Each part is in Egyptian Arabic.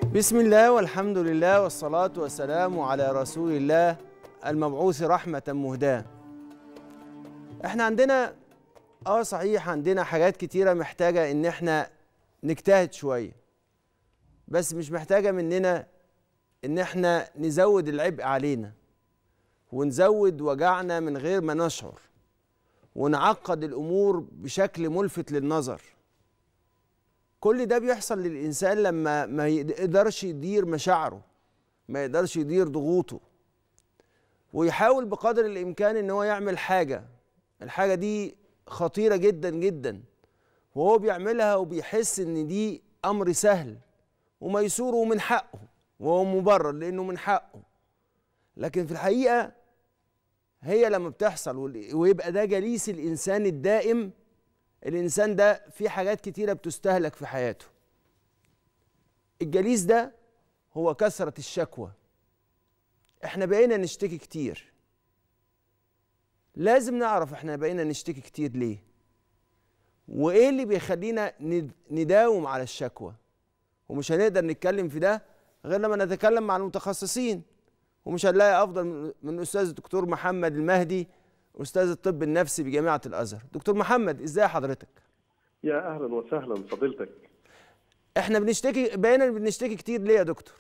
بسم الله والحمد لله والصلاة والسلام على رسول الله المبعوث رحمة مهداة احنا عندنا اه صحيح عندنا حاجات كتيرة محتاجة ان احنا نجتهد شوية بس مش محتاجة مننا ان احنا نزود العبء علينا ونزود وجعنا من غير ما نشعر ونعقد الامور بشكل ملفت للنظر كل ده بيحصل للإنسان لما ما يقدرش يدير مشاعره ما يقدرش يدير ضغوطه ويحاول بقدر الإمكان إن هو يعمل حاجة الحاجة دي خطيرة جدا جدا وهو بيعملها وبيحس إن دي أمر سهل وميسور ومن حقه وهو مبرر لأنه من حقه لكن في الحقيقة هي لما بتحصل ويبقى ده جليس الإنسان الدائم الإنسان ده في حاجات كتيرة بتستهلك في حياته الجليس ده هو كثرة الشكوى احنا بقينا نشتكي كتير لازم نعرف احنا بقينا نشتكي كتير ليه وايه اللي بيخلينا نداوم على الشكوى ومش هنقدر نتكلم في ده غير لما نتكلم مع المتخصصين ومش هنلاقي افضل من الاستاذ الدكتور محمد المهدي استاذ الطب النفسي بجامعه الازهر دكتور محمد ازاي حضرتك يا اهلا وسهلا فضيلتك احنا بنشتكي بقينا بنشتكي كتير ليه يا دكتور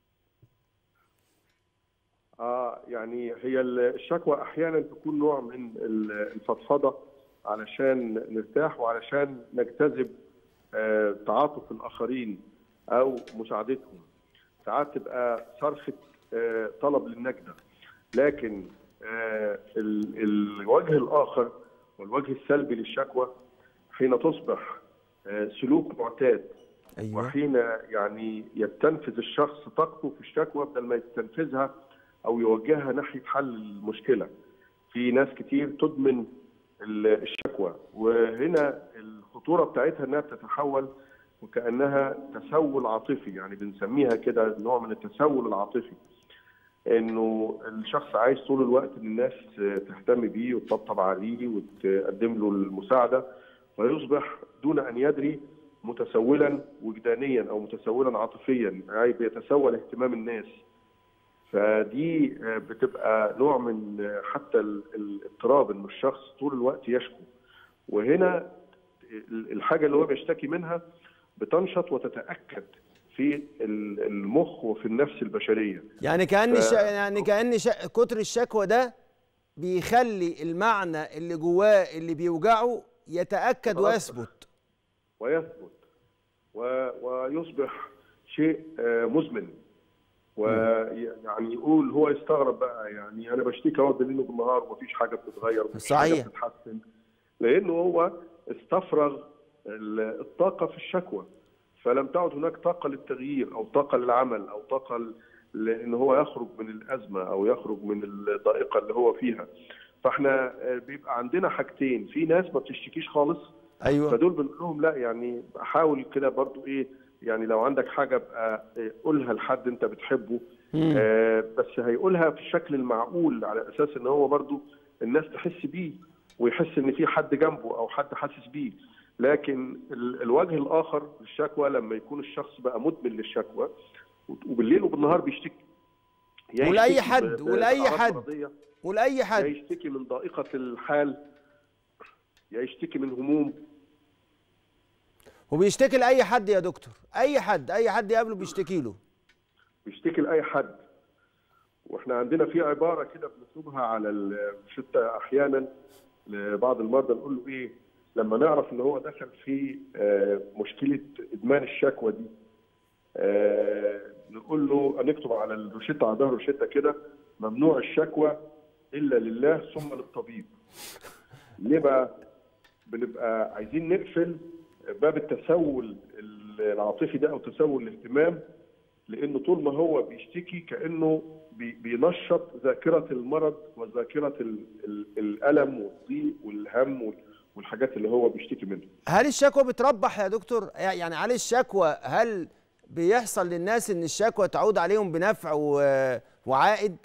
اه يعني هي الشكوى احيانا تكون نوع من الفضفضه علشان نرتاح وعلشان نجتذب آه تعاطف الاخرين او مساعدتهم ساعات تبقى صرخه آه طلب للنجده لكن آه الوجه الاخر والوجه السلبي للشكوى حين تصبح آه سلوك معتاد أيوة. وحين يعني يستنفذ الشخص طاقته في الشكوى بدل ما يستنفذها او يوجهها ناحيه حل المشكله. في ناس كتير تدمن الشكوى وهنا الخطوره بتاعتها انها بتتحول وكانها تسول عاطفي يعني بنسميها كده نوع من التسول العاطفي. انه الشخص عايز طول الوقت ان الناس تهتم بيه وتطبطب عليه وتقدم له المساعده فيصبح دون ان يدري متسولا وجدانيا او متسولا عاطفيا يعني بيتسول اهتمام الناس فدي بتبقى نوع من حتى الاضطراب انه الشخص طول الوقت يشكو وهنا الحاجه اللي هو بيشتكي منها بتنشط وتتاكد في المخ وفي النفس البشريه يعني كان ف... يعني كان ش... كتر الشكوى ده بيخلي المعنى اللي جواه اللي بيوجعه يتاكد ويثبت ويثبت و... ويصبح شيء مزمن ويعني يقول هو يستغرب بقى يعني انا بشتكي اهو بالليل وبالنهار ومفيش حاجه بتتغير ومفيش صحيح. حاجه بتتحسن لانه هو استفرغ الطاقه في الشكوى فلم تعد هناك طاقة للتغيير أو طاقة للعمل أو طاقة لأن هو يخرج من الأزمة أو يخرج من الضائقة اللي هو فيها فاحنا بيبقى عندنا حاجتين في ناس ما بتشتكيش خالص أيوة. فدول بنقول لهم لا يعني حاول كده برضو إيه يعني لو عندك حاجة بقى قولها لحد أنت بتحبه آه بس هيقولها في الشكل المعقول على أساس إن هو برضو الناس تحس بيه ويحس إن في حد جنبه أو حد حاسس بيه لكن الوجه الاخر للشكوى لما يكون الشخص بقى مدمن للشكوى وبالليل وبالنهار بيشتكي ولاي حد ولاي حد ولاي حد يا يشتكي من ضائقه الحال يا يشتكي من هموم وبيشتكي لاي حد يا دكتور اي حد اي حد يقابله بيشتكي له بيشتكي لاي حد واحنا عندنا في عباره كده بنكتبها على الشتى احيانا لبعض المرضى نقول له ايه لما نعرف ان هو دخل في مشكله ادمان الشكوى دي نقول له نكتب على الروشته على ظهر الروشته كده ممنوع الشكوى الا لله ثم للطبيب. ليه بقى؟ بنبقى عايزين نقفل باب التسول العاطفي ده او تسول الاهتمام لانه طول ما هو بيشتكي كانه بينشط ذاكره المرض وذاكره الالم والضيق والهم والحاجات اللي هو بيشتكي منها هل الشكوى بتربح يا دكتور يعني هل الشكوى هل بيحصل للناس ان الشكوى تعود عليهم بنفع وعائد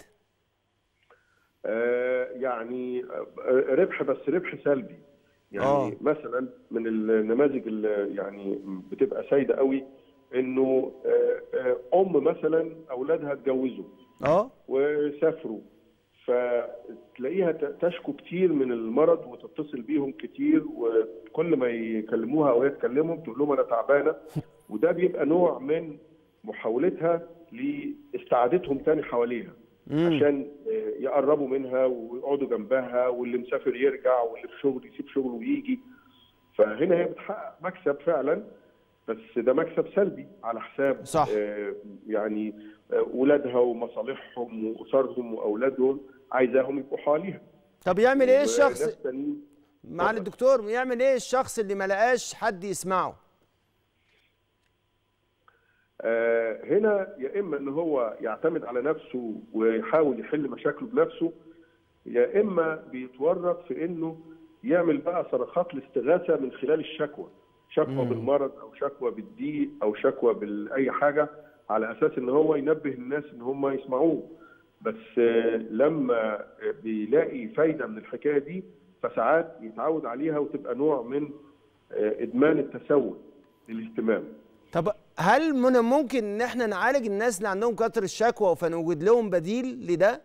آه يعني ربح بس ربح سلبي يعني آه. مثلا من النماذج اللي يعني بتبقى سايده قوي انه آه، آه، ام مثلا اولادها اتجوزوا اه وسافروا فتلاقيها ت- تشكو كتير من المرض وتتصل بيهم كتير وكل ما يكلموها او هي تكلمهم تقول لهم انا تعبانه وده بيبقى نوع من محاولتها لاستعادتهم تاني حواليها مم. عشان آه، يقربوا منها ويقعدوا جنبها واللي مسافر يرجع واللي في شغل يسيب شغله ويجي فهنا هي بتحقق مكسب فعلا بس ده مكسب سلبي على حساب صح. آه، يعني آه، ولادها ومصالحهم واسرهم واولادهم عايزاهم يبقوا حواليها طب يعمل ايه الشخص وناس تانيين معالي الدكتور يعمل ايه الشخص اللي ما لقاش حد يسمعه آه، هنا يا اما ان هو يعتمد على نفسه ويحاول يحل مشاكله بنفسه يا اما بيتورط في انه يعمل بقى صرخات الاستغاثه من خلال الشكوى شكوى مم. بالمرض او شكوى بالضيق او شكوى باي حاجه على اساس ان هو ينبه الناس ان هم يسمعوه بس آه، لما آه، بيلاقي فايده من الحكايه دي فساعات يتعود عليها وتبقى نوع من آه، ادمان التسول للاهتمام طب هل من الممكن ان احنا نعالج الناس اللي عندهم كتر الشكوى فنوجد لهم بديل لده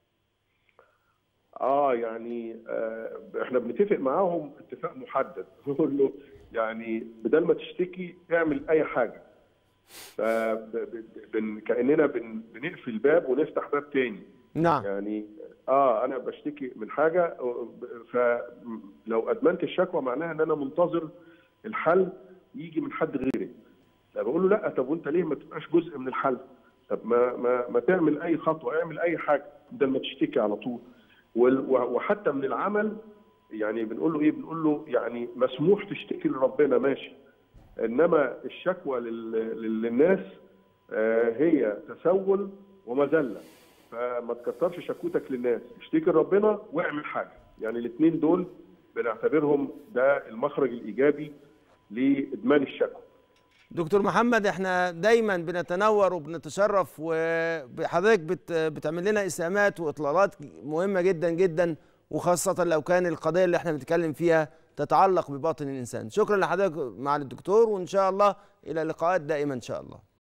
اه يعني آه احنا بنتفق معاهم اتفاق محدد نقول له يعني بدل ما تشتكي اعمل اي حاجه ف كاننا بن بنقفل باب ونفتح باب تاني نعم يعني اه انا بشتكي من حاجه فلو ادمنت الشكوى معناها ان انا منتظر الحل يجي من حد غيري بقول له لا طب وانت ليه ما تبقاش جزء من الحل طب ما ما ما تعمل اي خطوه اعمل اي حاجه بدل ما تشتكي على طول وال- وحتى من العمل يعني بنقول له ايه بنقول له يعني مسموح تشتكي لربنا ماشي انما الشكوى لل- للناس آه، هي تسول ومذله فما تكترش شكوتك للناس اشتكي لربنا واعمل حاجه يعني الاثنين دول بنعتبرهم ده المخرج الايجابي لادمان الشكوى دكتور محمد احنا دايما بنتنور وبنتشرف وحضرتك بت بتعمل لنا اسهامات واطلالات مهمه جدا جدا وخاصه لو كان القضيه اللي احنا بنتكلم فيها تتعلق بباطن الانسان شكرا لحضرتك معالي الدكتور وان شاء الله الى لقاءات دائمه ان شاء الله